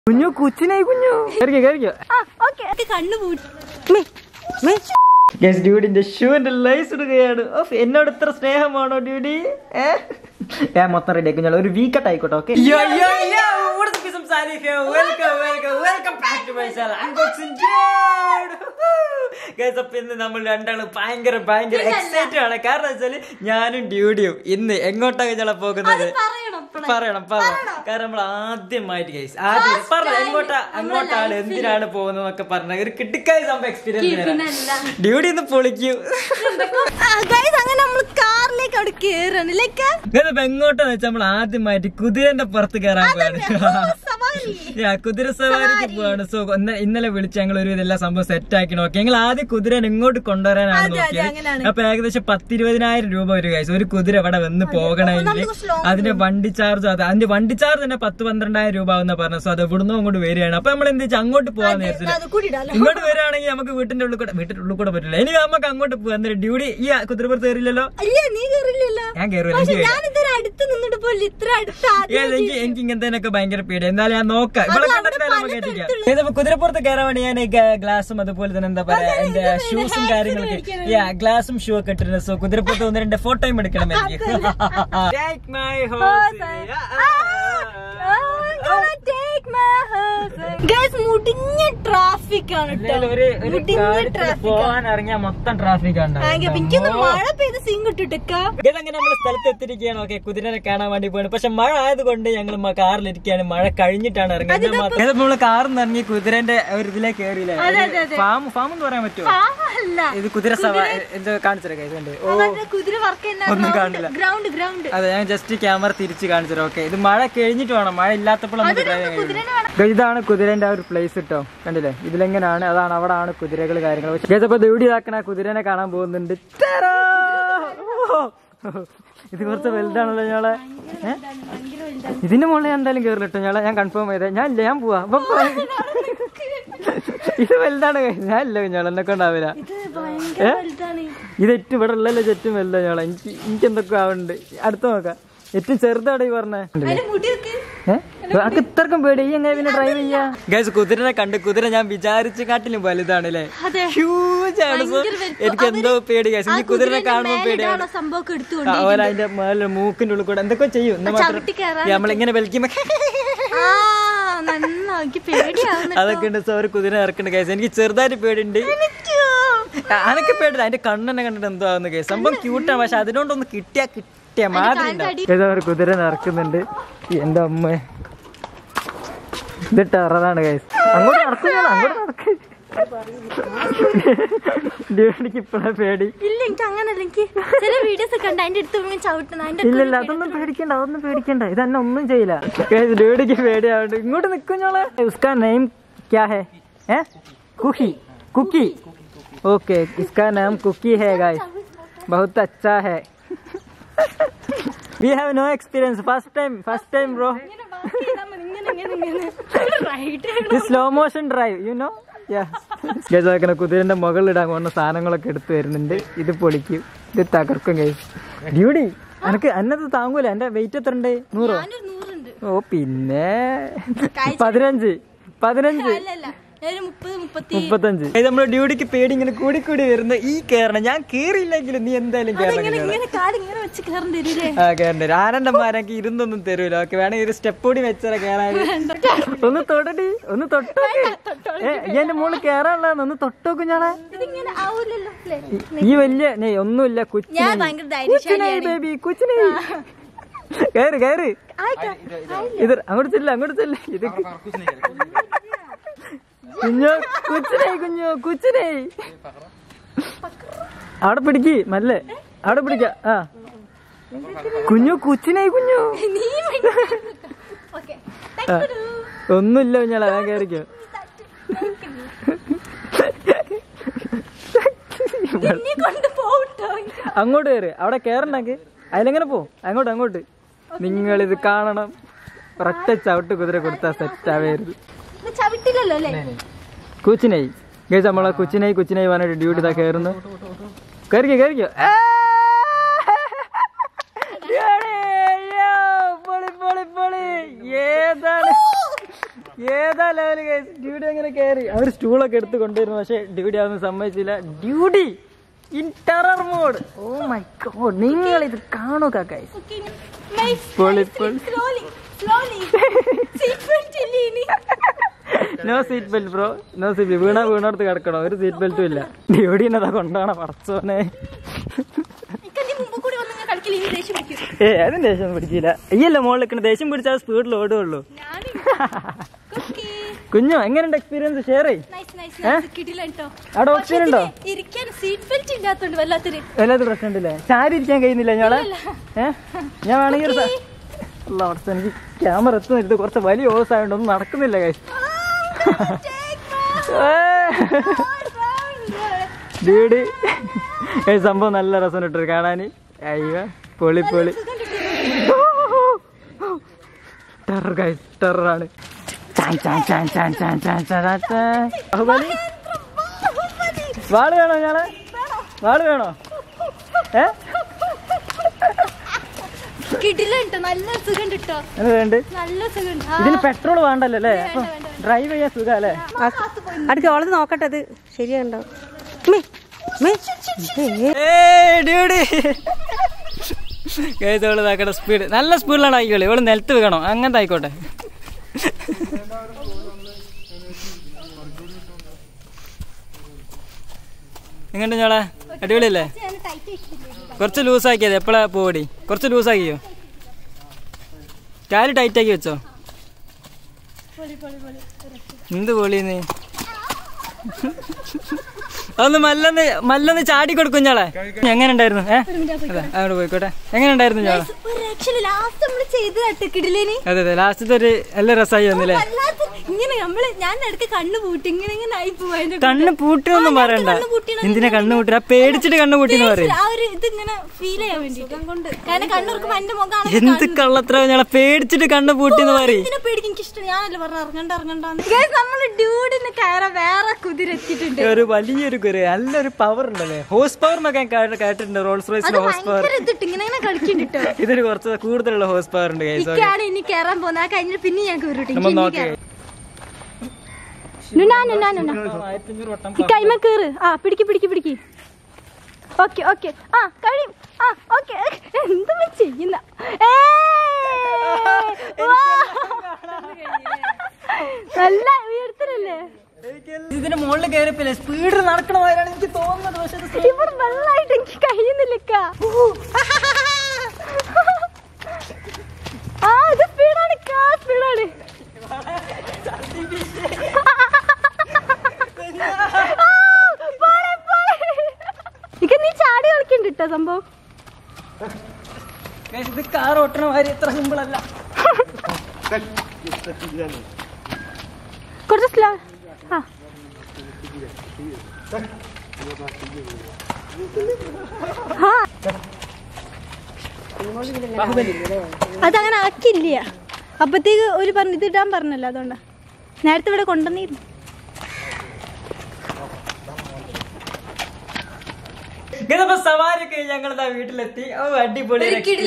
കുഞ്ഞു കുച്ചിനായി കുഞ്ഞു കയറിക്കോ കയറിക്കോ ഓക്കെ കണ്ണു പൂട്ടി ഗസ് ഡ്യൂഡിന്റെ ഷൂവിന്റെ ലൈസ് ഇടുകയാണ് ഓഫ് എന്നോട് ഇത്ര സ്നേഹമാണോ ഡ്യൂഡി ഏ? ഞാൻ മൊത്തം റെഡി ആക്കും ഞാൻ ഒരു വീക്കട്ട് ആയിക്കോട്ടെ ഓക്കെ ഇന്ന് നമ്മൾ രണ്ടാളും ഭയങ്കര ഭയങ്കര എക്സൈറ്റഡ് ആണ് കാരണം വെച്ചാല് ഞാനും ഡ്യൂഡിയും ഇന്ന് എങ്ങോട്ടാണ് ഞങ്ങളെ പോകുന്നത് പറയണം പറയണം പറയണം കാരണം നമ്മൾ ആദ്യമായിട്ട് ഗൈസ് ആദ്യം പറഞ്ഞു എങ്ങോട്ടാ അങ്ങോട്ടാണ് എന്തിനാണ് പോകുന്നതെന്നൊക്കെ പറഞ്ഞ ഒരു കിട്ടിക്കായ സംഭവം എക്സ്പീരിയൻസ് പിന്നല്ല. ഡ്യൂട്ടി ഇന്ന് പൊളിക്കും ഗൈസ് അങ്ങനെ നമ്മൾ കാറിലേക്ക് അവിടെ കേറാണ് ലൈക്ക് ഇതിപ്പോ എങ്ങോട്ടാന്ന് വെച്ചാൽ നമ്മൾ ആദ്യമായിട്ട് കുതിരന്റെ പുറത്ത് കയറാൻ പോവാണ് സവാരി Yeah, കുതിര സവാരിക്ക് പോവാണ് സോ ഇന്നലെ വിളിച്ച് ഞങ്ങൾ ഒരു ഇതെല്ലാം സംഭവം സെറ്റ് ആക്കി നോക്കി ഞങ്ങൾ ആദ്യം കുതിരനെ ഇങ്ങോട്ട് കൊണ്ടുവരാനാണ് അതെ, അതെ, നോക്കിയത് അങ്ങനെയാണ്. അപ്പൊ ഏകദേശം പത്തിരുപതിനായിരം രൂപ ഒരു കാശ് ഒരു കുതിര ഇവിടെ വന്ന് പോകണമെങ്കിൽ നമുക്ക് കുറച്ച് long അതിന്റെ വണ്ടി ചാർജ് അത് അതിന്റെ വണ്ടി ചാർജ് തന്നെ പത്ത് പന്ത്രണ്ടായിരം രൂപ ആവുന്ന പറഞ്ഞു സോ അത് ഇവിടുന്ന് അങ്ങോട്ട് വരികയാണ് അപ്പൊ നമ്മൾ എന്ത് വെച്ചാൽ അങ്ങോട്ട് പോകാന്ന് വിചാരിച്ചില്ല അത് കൂടിയിടാലോ ഇങ്ങോട്ട് വരികയാണെങ്കിൽ നമുക്ക് വീട്ടിന്റെ ഉള്ളിൽ കൂടെ വീട്ടിന്റെ ഉള്ളിൽ കൂടെ പറ്റില്ല ഇനി നമുക്ക് അങ്ങോട്ട് പോകാം എന്നിട്ട് ഡ്യൂട്ടി ഈ കുതിരപ്പുറത്ത് കയറില്ലല്ലോ അല്ലേ നീ കേറില്ലല്ലോ ഞാൻ കയറുമല്ലോ പക്ഷെ എനിക്ക് ഞാൻ ഇതൊരു അടുത്ത് നിന്നിട്ട് പോലും ഇത്ര അടുത്ത് ആദ്യം ഏ, എനിക്ക് എനിക്ക് ഇങ്ങനത്തേനൊക്കെ ഭയങ്കര പേടി എന്തായാലും ഞാൻ നോക്കാം ഇവിടെ കണ്ടിട്ട് നമുക്ക് എത്തിക്കാം ഇതിപ്പോ കുതിരപ്പുറത്ത് കയറാൻ വേണ്ടി ഞാൻ ഗ്ലാസും അതുപോലെ തന്നെ എന്താ പറയാ എന്റെ ഷൂസും കാര്യങ്ങളൊക്കെ യാ ഗ്ലാസും ഷൂ ഒക്കെ ഇട്ടിരുന്നു സോ കുതിരപ്പുറത്ത് ഒന്ന് രണ്ട് ഫോട്ടോയും എടുക്കണം എനിക്ക് Take my horse. ഗൈസ് മുടിഞ്ഞ ട്രാഫിക് ആണ് ട്ടോ. എന്തായാലും ഒരു ഒരു മുടിഞ്ഞ കാര്യത്തിൽ ട്രാഫിക് പോകാൻ ഇറങ്ങിയ മൊത്തം ട്രാഫിക് എനിക്കൊന്ന് മഴ പെയ്ത് സീൻ കിട്ടിട്ടേക്ക ഇതങ്ങനെ നമ്മൾ സ്ഥലത്ത് എത്തിയിരിക്കുകയാണ് ഓക്കെ കുതിരനെ കാണാൻ വേണ്ടി പോയാണ് പക്ഷെ മഴ ആയതുകൊണ്ട് ഞങ്ങൾ കാറിലിരിക്കുകയാണ് മഴ കഴിഞ്ഞിട്ടാണ് ഇറങ്ങിയത് ഇതിപ്പോ നമ്മള് കാറിൽ നിന്ന് ഇറങ്ങി കുതിരന്റെ ഒരു ഇതിലേക്ക് കയറിയില്ലേ ഫാം ഫാം എന്ന് പറയാൻ പറ്റുമോ അല്ല ഇത് കുതിര സവാരി ഇത് കാണിച്ചു കൈ ഓ അവരുടെ കുതിര വർക്ക് ഒന്നും കാണില്ല. ഗ്രൗണ്ട് ഗ്രൗണ്ട് അതെ ഞാൻ ജസ്റ്റ് ക്യാമറ തിരിച്ച് കാണിച്ചു ഓക്കെ ഇത് മഴ കഴിഞ്ഞിട്ട് വേണം മഴ ഇല്ലാത്തപ്പോൾ നമുക്ക് ഡ്രൈവ് ചെയ്യാൻ ഇതാണ് കുതിരന്റെ ആ ഒരു പ്ലേസ് കേട്ടോ കണ്ടില്ലേ ഇതിലെങ്ങനെയാണ് അതാണ് അവിടെ ആണ് കുതിരകൾ കാര്യങ്ങൾ പക്ഷേ ഇതപ്പോ ദൂടി ഇതാക്കണ കുതിരനെ കാണാൻ പോകുന്നുണ്ട് ടാടാ! ഓ! ഇത് കുറച്ച് വലുതാണല്ലോ ഞങ്ങളെ ഏ? ഇതിന്റെ മുകളിൽ ഞാൻ എന്തായാലും കയറില്ല കേട്ടോ ഞങ്ങളെ ഞാൻ കൺഫേം ചെയ്തേ ഞാൻ ഇല്ല ഞാൻ പോവാ അപ്പൊ പോ. ഇത് വലുതാണ് ഞാൻ ഇല്ല ഞങ്ങൾ എന്നെ കൊണ്ടാവില്ല ഇത് ഭയങ്കര വലുതാണ് ഇത് ഏറ്റവും ഇവിടെ ഉള്ളല്ലോ ഏറ്റവും വലുതാ ഞങ്ങളെ എനിക്ക് എനിക്ക് എന്തൊക്കെ ആവുന്നുണ്ട് അടുത്ത നോക്കാം ഏറ്റവും ചെറുതാണ് ഈ പറഞ്ഞേ അതിന്റെ മുടി വെക്ക് അതൊക്കെ ഇത്രക്കും പേടി ഈ എങ്ങനെ പിന്നെ ഡ്രൈവ് ചെയ്യാ ഗൈസ് കുതിരനെ കണ്ട് കുതിര ഞാൻ വിചാരിച്ച കാട്ടിലും വലുതാണ് അല്ലേ അതെ ഹ്യൂജ് ആണ് സോ ഭയങ്കര വലുപ്പം. എനിക്ക് എന്തോ പേടി ഗൈസ് ഈ കുതിരനെ കാണുമ്പോൾ പേടിയാണ് മേലിടാണോ സംഭവം എടുത്തുകൊണ്ട് ആ, ഓല അതിന്റെ മേലെ മൂക്കിന്റെ ഉള്ളിൽ കൂടെ എന്തൊക്കെ ചെയ്യും എന്നാ മാത്രം ചവിട്ടി കയറാൻ നമ്മളിങ്ങനെ വലിക്കുമ്പോ ആ നന്നാ എനിക്ക് പേടിയാവുന്നു അതൊക്കെ ഉണ്ട് സോ ഒരു കുതിര ഇറക്കുന്നുണ്ട് ഗൈസ് എനിക്ക് ചെറുതായിട്ട് പേടിയുണ്ട് ആ, അനക്ക് പേടില്ല അതിന്റെ കണ്ണെന്നെ കണ്ടിട്ട് എന്തോ ആവുന്നു ഗൈസ് സംഭവം ക്യൂട്ടാണ് പക്ഷെ അതിനോണ്ടൊന്ന് കിട്ടിയാ കിട്ടിയ മാതിരി ഉണ്ടാവും. ഏതോ ഒരു കുതിര നടക്കുന്നുണ്ട് എന്റെ അമ്മ ഇത് ടെററാണ് ഗൈസ് അങ്ങോട്ട് നടക്കും ഞാൻ അങ്ങോട്ട് നടക്ക് ഡ്യൂട്ടിക്ക് ഇപ്പഴാ പേടി ഇല്ല എനിക്ക് അങ്ങനല്ല എനിക്ക് ചില വീഡിയോസ് ഒക്കെ ഉണ്ട് അതിന്റെ അടുത്ത് ഇങ്ങനെ ചവിട്ടണം അതിന്റെ ഇല്ല ഇല്ല അതൊന്നും പേടിക്കണ്ട അതൊന്നും പേടിക്കണ്ട ഇതെന്നെ ഒന്നും ചെയ്യില്ല ഗൈസ് ഡ്യൂട്ടിക്ക് പേടിയാവുണ്ട് ഇങ്ങോട്ട് നിക്കും ഞങ്ങളെ उसका नेम क्या है हैं कुकी कुकी ओके इसका नाम कुकी है गाइस बहुत अच्छा है we have no experience first time first time bro ഇങ്ങനെ ബാക്കി ചെയ്താൽ മതി. ഇങ്ങനെ ഇങ്ങനെ ഇങ്ങനെ right this slow motion drive you know guys ആക്കണ കുതിരന്റെ മുകളിലിടാൻ പോകുന്ന സാധനങ്ങളൊക്കെ എടുത്തു വരുന്നുണ്ട് ഇത് പൊളിക്കും ഇത് തകർക്കും ഗൈസ് ഡ്യൂടി എനക്ക് എന്നത് താങ്ങൂല എന്റെ വെയിറ്റ് എത്ര ഉണ്ട് നൂറോ ഞാനൊരു നൂറുണ്ട് ഓ പിന്നെ പതിനഞ്ച് പതിനഞ്ച് അല്ലല്ല ഞാനൊരു മുപ്പത് മുപ്പത്തി മുപ്പത്തഞ്ച് നമ്മുടെ ഡ്യൂട്ടിക്ക് പേടി ഇങ്ങനെ കൂടി കൂടി വരുന്ന ഈ കേറണം ഞാൻ കേറിയില്ലെങ്കിലും നീ എന്തായാലും കേറണം ഇങ്ങനെ ഇങ്ങനെ കാല് ഇങ്ങനെ വെച്ച് കയറേണ്ടി വരില്ലേ ആ കേറണ്ട ആനന്ദന്മാരൊക്കെ ഇരുന്നൊന്നും തരൂല ഓക്കെ വേണമെങ്കിൽ ഒരു സ്റ്റെപ്പ് കൂടി വെച്ചാൽ കേറാൻ ഒന്ന് തൊടടി ഒന്ന് തൊട്ടോക്ക് ഏ ഈ എന്റെ മോള് കേറാനുള്ളതാണ് ഒന്ന് തൊട്ടോക്ക് ഞാളെ ഇതിങ്ങനെ ആവൂലല്ലോ അല്ലേ ഈ വലിയ നെയ് ഒന്നുമില്ല ഞാൻ കുച്ചിനായി ഭയങ്കര ധൈര്യശാലിയാണ് ബേബി കുച്ചിനായി കയറി കയറി ആയിക്കോ ഇത് അങ്ങോട്ട് ചെല്ല അങ്ങോട്ട് ചെല്ല ഇത് കുഞ്ഞോ കുച്ചിനായി കുഞ്ഞോ കുച്ചിനായി അവിടെ പിടിക്ക് മല്ലേ അവിടെ പിടിക്ക ആ കുഞ്ഞു കുച്ചിനായി കുഞ്ഞു നീ ഓക്കെ ആ. ഒന്നുമില്ല കുഞ്ഞാളെ ഞാൻ കയറിക്കോ നീ കൊണ്ട് പോട്ടോ അങ്ങോട്ട് കയറി അവിടെ കയറണ്ടെങ്കിൽ അതിലെങ്ങനെ പോ അങ്ങോട്ട് അങ്ങോട്ട് നിങ്ങൾ ഇത് കാണണം ഒരൊറ്റ ചവിട്ട് കുതിര കൊടുത്താൽ സെറ്റ് ആവരുത് ഇത് ചവിട്ടില്ലല്ലോ അല്ലേ കുച്ചിനായി ഗേസ് നമ്മളെ കുച്ചിനായി കുച്ചിനായി പറഞ്ഞിട്ട് ഡ്യൂട്ടി ഇതാ കയറുന്നു കയറിക്കോ കയറിക്കോ ആ! ഡ്യൂട്ടി, യ്യോ, പൊളി, പൊളി, പൊളി. ഏതാണ് ഏതാണ് വേറെ ലെവല് ഡ്യൂഡി അങ്ങനെ കയറി അവർ സ്റ്റൂളൊക്കെ എടുത്ത് കൊണ്ടുവരുന്നു പക്ഷെ ഡ്യൂഡി അതൊന്നും സമ്മതിച്ചില്ല ഡ്യൂഡി in terror mode oh my god നിങ്ങൾ ഇത് കാണുക ഗൈസ് പൊളി, പൊളി. സ്ലോലി സ്ലോലി സീറ്റ് ബെൽറ്റ് ഇല്ലേ ഇനി no seat belt bro no seat വീണ വീണടുത്ത് കിടക്കണോ ഒരു സീറ്റ് ബെൽറ്റും ഇല്ല ഡ്യൂഡി എന്നതാ കൊണ്ടാണ് പറച്ചോനെ എനിക്കതിന് മുമ്പ് കൂടി വന്ന് കളിക്കില്ല ഇനി ദേഷ്യം പിടിക്കും ഏ അതും ദേഷ്യം പിടിച്ചില്ല ഈയല്ല മോളിൽ നിൽക്കണ ദേഷ്യം പിടിച്ചാൽ സ്പീഡിൽ ഓടുകയുള്ളൂ കുഞ്ഞു എങ്ങനെയുണ്ട് എക്സ്പീരിയൻസ് ഷെയർ ചെയ് നൈസ് നൈസ് നൈസ് കിട്ടില്ല കേട്ടോ അവിടെ ഓപ്ഷൻ ഉണ്ടോ ഇരിക്കാൻ സീറ്റ് ബെൽറ്റ് ഇല്ലാത്തോണ്ട് വല്ലാത്തൊരു വല്ലാത്ത പ്രശ്നമുണ്ടല്ലേ ചാരി ഇരിക്കാൻ കഴിയുന്നില്ല ഞങ്ങളെ ഏ ഞാൻ വേണമെങ്കിൽ ഒരു സ- അല്ല അവിടെ എനിക്ക് ക്യാമറ എത്തുന്നില്ല കുറച്ച് വലിയ ഓസ് ആയതുകൊണ്ട് ഒന്നും നടക്കുന്നില്ല കൈ ഡീഡി ഈ സംഭവം നല്ല രസം ഇട്ടു കാണാൻ അയ്യോ പൊളി പൊളി ടെറർ ഗൈസ് ടെററാണ് ചാൻ ചാൻ ചാൻ ചാൻ ചാൻ ചാൻ ചാൻ ചാൻ ചാൻ. ബാഹുബലി വാള് വേണോ ഞാളെ വാള് വേണോ ഏ കിട്ടില്ല കേട്ടോ നല്ല സുഖം കിട്ടോ അത് വേണ്ട നല്ല സുഖം ഇതിന് പെട്രോൾ വേണ്ടല്ലോ അല്ലേ അപ്പൊ ഡ്രൈവ് ചെയ്യാൻ സുഖം അല്ലേ അടുക്ക ഓളത് നോക്കട്ടെ അത് ശരിയാണ്ടോ കേട്ടോളതാക്കട്ടെ സ്പീഡ് നല്ല സ്പീഡിലാണ് ആയിക്കോളെ ഇവള് നിലത്ത് വീണോ അങ്ങനത്തെ ആയിക്കോട്ടെ എങ്ങോട്ട് ഞോളെ അടിപൊളിയല്ലേ കുറച്ച് ലൂസ് ആക്കിയത് എപ്പോഴാ പോടി കുറച്ച് ലൂസ് ആക്കിയോ കാല് ടൈറ്റ് ആക്കി വെച്ചോ എന്ത് പൊളിന്ന് അതൊന്ന് മല്ലൊന്ന് മല്ലൊന്ന് ചാടി കൊടുക്കും ഞാളെ എങ്ങനെ ഉണ്ടായിരുന്നു ഏ അതെ അവിടെ പോയിക്കോട്ടെ എങ്ങനെ ഉണ്ടായിരുന്നു ഞാളെ ഒരു രക്ഷയില്ല ലാസ്റ്റ് നമ്മള് ചെയ്ത് കേട്ടോ കിടിലേനി അതെ അതെ ലാസ്റ്റത്തെ ഒരു നല്ല രസമായി വന്നില്ലേ വല്ലാത്ത ഇങ്ങനെ നമ്മള് ഞാൻ ഇടയ്ക്ക് കണ്ണു പൂട്ടി ഇങ്ങനെ ഇങ്ങനെ ആയി പോവാ അതിന്റെ കണ്ണ് പൂട്ടിയൊന്നും പറയണ്ട കണ്ണ് പൂട്ടിയാണ് എന്തിനാ കണ്ണ് പൂട്ടി ആ പേടിച്ചിട്ട് കണ്ണ് പൂട്ടിന്ന് പറയും ആ ഒരു ഇത് ഇങ്ങനെ ഫീൽ ചെയ്യാൻ വേണ്ടിട്ട് കൊണ്ട് കാരണം കണ്ണൂർക്കുമ്പോ എന്റെ മുഖമാണ് എന്ത് കള്ളത്ര ഞങ്ങളെ പേടിച്ചിട്ട് കണ്ണ് പൂട്ടിന്ന് പറയും ഇതിനെ പേടിക്ക് എനിക്ക് ഇഷ്ടം ഞാനല്ലേ പറഞ്ഞ ഇറങ്ങണ്ട ഇറങ്ങണ്ടെന്ന് നമ്മള് ഡ്യൂഡിന് കയറാൻ വേറെ കുതിര എത്തിയിട്ടുണ്ട് ഒരു വലിയൊരു കുര നല്ലൊരു പവർ ഉണ്ടല്ലേ ഹോസ് പവർ എന്നൊക്കെ ഞാൻ കേട്ട്- കേട്ടിട്ടുണ്ട് റോൾസ് അത് റോയ്സിന്റെ ഹോസ് പവർ ഭയങ്കര ഇതിട്ട് ഇങ്ങനെ ഇങ്ങനെ കളിക്കുന്നുണ്ട് കേട്ടോ ഇതിന് കുറച്ച് കൂടുതലുള്ള ഹോസ് പവർ ഉണ്ട് കൈസ് ഇക്കാണ് ഇനി കയറാൻ പോകുന്നത് ആ കഴിഞ്ഞിട്ട് പിന്നെ ഞാൻ കയറിട്ട് നമ്മൾ നോക്കി ആയിരത്തഞ്ഞൂറ് വട്ടം കൈമ കേറ് ആ പിടിക്ക് പിടിക്ക് പിടിക്ക് ഓക്കെ ഓക്കെ ആ കഴിയും ആ ഓക്കെ എന്താ ചെയ്യുന്ന നല്ല ഉയരത്തിലല്ലേ ഇതിന് മുകളിൽ കയറിപ്പില്ലേ സ്പീഡിൽ നടക്കണമായാണ് എനിക്ക് തോന്നുന്നത് പക്ഷെ ഇത് ഇവിടെ വെള്ളമായിട്ട് എനിക്ക് കഴിയുന്നില്ല ആ ഇത് സ്പീഡാണ് സ്പീഡാണ് ഇക്ക നീ ചാടി കളിക്കണ്ട കേട്ടോ സംഭവം Guys, ഇത് കാർ ഓട്ടണ മാതിരി ഇത്ര സിമ്പിൾ അല്ല കുറച്ച് സ്ലോ ആ ആ. അതങ്ങനെ ആക്കില്ല അപ്പത്തേക്ക് ഒരു പറഞ്ഞു ഇത് ഇടാൻ പറഞ്ഞല്ലോ അതുകൊണ്ടാ നേരത്തെ ഇവിടെ കൊണ്ടുവന്നിരുന്നു ഇതിപ്പോ സവാരിയൊക്കെ ഞങ്ങൾ വീട്ടിലെത്തി ഓ അടിപൊളി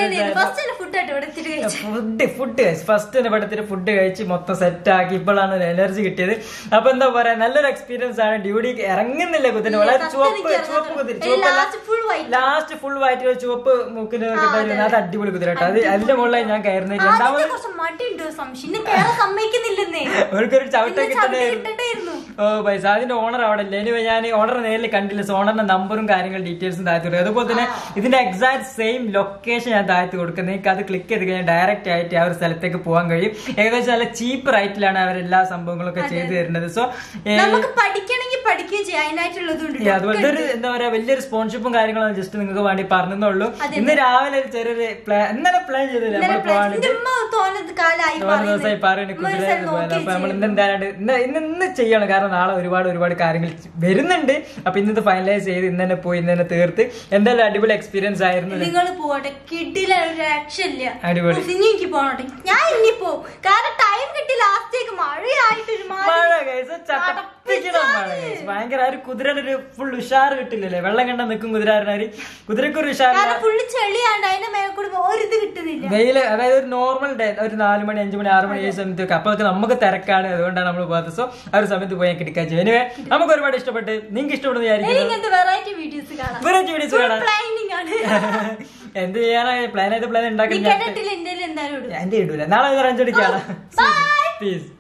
ഫുഡ് ഫുഡ് ഫസ്റ്റ് തന്നെ ഇവിടത്തെ ഫുഡ് കഴിച്ച് മൊത്തം സെറ്റ് ആക്കി ഇപ്പോഴാണ് ഒരു എനർജി കിട്ടിയത് അപ്പൊ എന്താ പറയാ നല്ലൊരു എക്സ്പീരിയൻസ് ആണ് ഡ്യൂട്ടി ഇറങ്ങുന്നില്ല കുതിര വളരെ ചുവപ്പ് ചുവപ്പ് കുതിര ചുവപ്പല്ല ലാസ്റ്റ് ഫുൾ വയറ്റിൽ ചുവപ്പ് മൂക്കിന് കിട്ടാൻ അത് അടിപൊളി കുതിര കേട്ടോ അത് അതിന്റെ മുകളിലായി ഞാൻ കയറുന്നത് രണ്ടാമത് കുറച്ച് മടിയുണ്ട് സംശയം കേറാൻ സമ്മതിക്കുന്നില്ലെന്നേ അവർക്കൊരു ചവിട്ട കിട്ടണ്ടായിരുന്നു കിട്ടണ്ടായിരുന്നു ഓ പൈസ അതിന്റെ ഓണർ അവിടെ ഇല്ല ഇനി ഞാൻ ഓണർ നേരിൽ കണ്ടില്ല സോ ഓണറിന്റെ നമ്പറും കാര്യങ്ങളും ഡീറ്റെയിൽസും താഴ്ത്തി കൊടുക്കും അതുപോലെ തന്നെ ഇതിന്റെ എക്സാക്ട് സെയിം ലൊക്കേഷൻ ഞാൻ താഴ്ത്തി കൊടുക്കുന്നത് നിങ്ങൾക്ക് അത് ക്ലിക്ക് ചെയ്ത് കഴിഞ്ഞാൽ ഡയറക്റ്റ് ആയിട്ട് ആ ഒരു സ്ഥലത്തേക്ക് പോകാൻ കഴിയും ഏകദേശം നല്ല ചീപ്പ് റേറ്റിലാണ് അവർ എല്ലാ സംഭവങ്ങളൊക്കെ ചെയ്തു തരുന്നത് സോ നമുക്ക് പഠിക്കണമെങ്കിൽ പഠിക്കുകയും ചെയ്യാം അതിനായിട്ടുള്ളതുണ്ട് അതുപോലെ ഒരു എന്താ പറയാ വലിയൊരു സ്പോൺഷിപ്പും കാര്യങ്ങളും ജസ്റ്റ് നിങ്ങൾക്ക് വേണ്ടി പറഞ്ഞെന്നുള്ളൂ ഇന്ന് രാവിലെ ഒരു ചെറിയൊരു പ്ലാൻ ഇന്നലെ പ്ലാൻ ചെയ്തില്ല നമ്മൾ പോകാൻ എന്റെ ഉമ്മ തോന്നുന്നത് കാലായി ഒരുപാട് ദിവസമായി പറയുന്നത് കുതിര പോലെ അപ്പൊ നമ്മൾ ഇന്ന് എന്തായാലും ഇന്ന് ഇന്ന് ഇന്ന് ചെയ്യണം കാരണം നാളെ ഒരുപാട് ഒരുപാട് കാര്യങ്ങൾ വരുന്നുണ്ട് അപ്പൊ ഇന്നത് ഫൈനലൈസ് ചെയ്ത് ഇന്ന് തന്നെ പോയി ഇന്ന് തന്നെ തീർത്ത് എന്തായാലും അടിപൊളി എക്സ്പീരിയൻസ് ആയിരുന്നു നിങ്ങൾ പോട്ടെ കിട്ടില്ല ഒരു രക്ഷയില്ല അടിപൊളി ഇനി എനിക്ക് പോണോട്ടെ ഞാൻ ഇനി പോവും കാരണം ടൈം കിട്ടി ലാസ്റ്റേക്ക് മഴയായിട്ട് ഒരു മഴ guys, ചടപ്പിക്കണ മഴ guys. ഭയങ്കര ആ ഒരു കുതിരയുടെ ഒരു ഫുൾ ഉഷാർ കിട്ടില്ലല്ലേ വെള്ളം കണ്ട നിൽക്കും കുതിരാരനാര് കുതിരക്ക് ഒരു ഉഷാറില്ല കാരണം ഫുള്ള് ചെളിയാണ്ട് അതിന്റെ മേലെ കൂടി ഒരിത് കിട്ടുന്നില്ല വെയില് അതായത് ഒരു നോർമൽ ഡേ ഒരു നാല് മണി അഞ്ചു മണി ആറ് മണി ഏഴ് സമയത്തൊക്കെ അപ്പൊ നമുക്ക് തിരക്കാണ് അതുകൊണ്ടാണ് നമ്മൾ പോകാത്തത് സോ ആ ഒരു സമയത്ത് പോയി കിടക്കാൻ ചെയ്യും എനിവേ നമുക്ക് ഒരുപാട് ഇഷ്ടപ്പെട്ട് നിങ്ങൾക്ക് ഇഷ്ടപ്പെടുന്ന ഇനി വിചാരിക്കുന്നു ഇങ്ങനത്തെ വെറൈറ്റി വീഡിയോസ് കാണാം വെറൈറ്റി വീഡിയോസ് കാണാം പ്ലാനിങ് ആണ് എന്ത് ചെയ്യാനാ പ്ലാൻ ചെയ്ത പ്ലാൻ ഈ ഉണ്ടാക്കി കിണറ്റിൽ ഇന്ത്യയിൽ എന്തായാലും ഇടും എന്റെ ഇടൂല നാളെ ഒരു അഞ്ചടിക്കാണ് Bye. പീസ്